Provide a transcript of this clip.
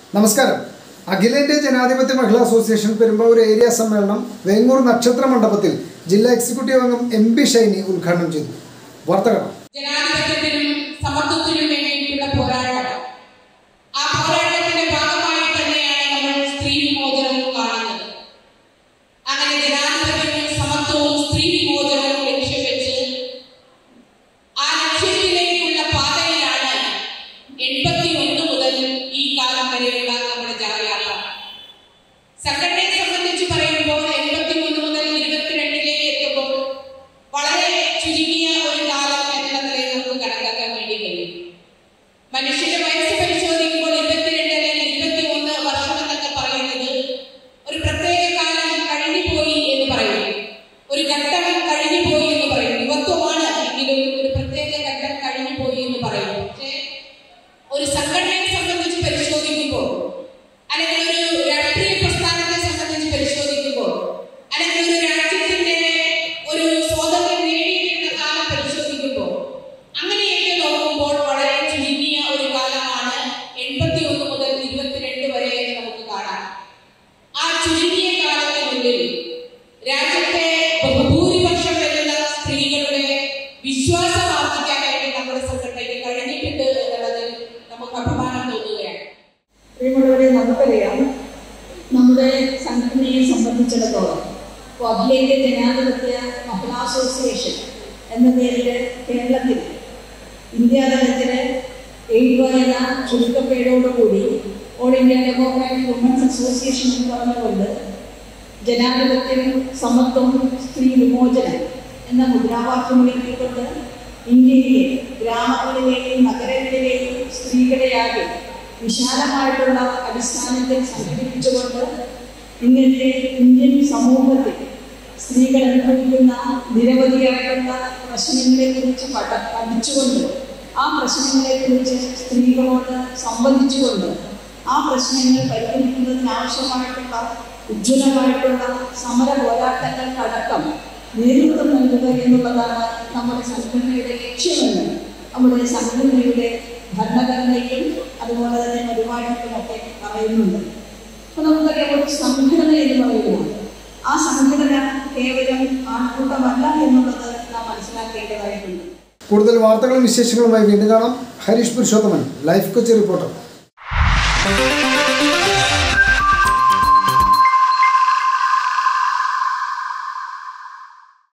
നമസ്കാരം അഖിലേന്ത്യാ ജനാധിപത്യ മഹിളാ അസോസിയേഷൻ പെരുമ്പാവൂർ ഏരിയ സമ്മേളനം വേങ്ങൂർ നക്ഷത്ര മണ്ഡപത്തിൽ ജില്ലാ എക്സിക്യൂട്ടീവ് അംഗം എം പി ഷൈനി ഉദ്ഘാടനം ചെയ്തു വാർത്തകൾ ജനാധിപത്യത്തിനും സമത്വത്തിനും വേണ്ടിയിട്ടുള്ള പോരാട്ടം ആ പോരാട്ടത്തിന്റെ ഭാഗമായി തന്നെയാണ് നമ്മൾ സ്ത്രീ വിമോചനം കാണുന്നത് അങ്ങനെ ജനാധിപത്യവും സമത്വവും സ്ത്രീ വിമോചനവും ലക്ഷ്യം വെച്ച് ആ ലക്ഷ്യത്തിലേക്കുള്ള പാതയിലാണ് എൺപത്തി ഒന്ന് മുതൽ ഈ കാലം വരെയുള്ള നമ്മുടെ ജാതയാത്ര സംഘടനയെ സംബന്ധിച്ച് പറയുമ്പോൾ എൺപത്തി മൂന്ന് മുതൽ ഇരുപത്തിരണ്ടിലേക്ക് എത്തുമ്പോൾ വളരെ ചുരുങ്ങിയ ഒരു കാലം എന്ന നിലയിൽ നമുക്ക് കണക്കാക്കാൻ വേണ്ടി കഴിയും മനുഷ്യന്റെ വയസ്സ് പരിശോധിക്കുമ്പോൾ ഇരുപത്തിരണ്ട് അല്ലെങ്കിൽ ഇരുപത്തി ഒന്ന് വർഷം എന്നൊക്കെ പറയുന്നത് ഒരു പ്രത്യേക കാലം കഴിഞ്ഞുപോയി എന്ന് പറയും ഒരു ഘട്ടം കഴിഞ്ഞുപോയി എന്ന് പറയും യുവത്വമാണ് എങ്കിലും ഒരു പ്രത്യേക ഘട്ടം കഴിഞ്ഞുപോയി എന്ന് പറയും പക്ഷേ ഒരു സംഘടനയെ സംബന്ധിച്ച് പരിശോധിക്കുമ്പോൾ അല്ലെങ്കിൽ ഒരു രാഷ്ട്രീയ പ്രസ്ഥാനത്തെ സംബന്ധിച്ച് പരിശോധിക്കുമ്പോൾ അല്ലെങ്കിൽ ഒരു രാജ്യത്തിന്റെ ഒരു സ്വാതന്ത്ര്യം നേടിയിരിക്കുന്ന കാലം പരിശോധിക്കുമ്പോൾ അങ്ങനെയൊക്കെ നോക്കുമ്പോൾ വളരെ ചുരുങ്ങിയ ഒരു കാലമാണ് എൺപത്തി ഒന്ന് മുതൽ ഇരുപത്തിരണ്ട് വരെ എന്ന് നമുക്ക് കാണാം ആ ചുരുങ്ങിയ കാലത്തിനുള്ളിൽ രാജ്യത്തെ ബഹുഭൂരിപക്ഷം വരുന്ന സ്ത്രീകളുടെ വിശ്വാസം ആർജിക്കാൻ വേണ്ടി നമ്മുടെ സംഘടനയ്ക്ക് കഴിഞ്ഞിട്ടുണ്ട് എന്നുള്ളതിൽ നമുക്ക് അഭിമാനം തോന്നുകയാണ് പ്രിയമുള്ളവരെ നമുക്കറിയാം നമ്മുടെ സംഘടനയെ സംബന്ധിച്ചിടത്തോളം ഇപ്പോൾ അഖിലേന്ത്യ ജനാധിപത്യ മഹിളാ അസോസിയേഷൻ എന്ന പേരിൽ കേരളത്തിൽ ഇന്ത്യ തലത്തിൽ എയ്ഡ് എന്ന ചുരുക്കപ്പേരോടുകൂടി all India democratic women's association എന്ന് പറഞ്ഞുകൊണ്ട് ജനാധിപത്യം സമത്വം സ്ത്രീ വിമോചനം എന്ന മുദ്രാവാക്യം ഉയർത്തിക്കൊണ്ട് ഇന്ത്യയിലെ ഗ്രാമങ്ങളിലെയും നഗരങ്ങളിലെയും സ്ത്രീകളെയാകെ വിശാലമായിട്ടുള്ള അടിസ്ഥാനത്തിൽ സംഘടിപ്പിച്ചുകൊണ്ട് ഇന്നത്തെ ഇന്ത്യൻ സമൂഹത്തിൽ സ്ത്രീകൾ അനുഭവിക്കുന്ന നിരവധിയായിട്ടുള്ള പ്രശ്നങ്ങളെ കുറിച്ച് പഠ പഠിച്ചുകൊണ്ട് ആ പ്രശ്നങ്ങളെ കുറിച്ച് സ്ത്രീകളോട് സംവദിച്ചുകൊണ്ട് ആ പ്രശ്നങ്ങൾ പരിഹരിക്കുന്നതിനാവശ്യമായിട്ടുള്ള ഉജ്ജ്വലമായിട്ടുള്ള സമര പോരാട്ടങ്ങൾക്കടക്കം നേതൃത്വം നൽകുക എന്നുള്ളതാണ് നമ്മുടെ സംഘടനയുടെ ലക്ഷ്യമെന്ന് നമ്മുടെ സംഘടനയുടെ ഭരണഘടനയിലും അതുപോലെ തന്നെ പരിപാടികളിലുമൊക്കെ പറയുന്നുണ്ട് അപ്പൊ നമുക്കറിയാം ഒരു സംഘടന എന്ന് പറയുന്നത് ആ സംഘടന കേവലം ആൾക്കൂട്ടമല്ല എന്നുള്ളത് നാം മനസ്സിലാക്കേണ്ടതായിട്ടുണ്ട് കൂടുതൽ വാർത്തകളും വിശേഷങ്ങളുമായി വീണ്ടും കാണാം ഹരീഷ് പുരുഷോത്തമൻ ലൈഫ് കൊച്ചി റിപ്പോർട്ടർ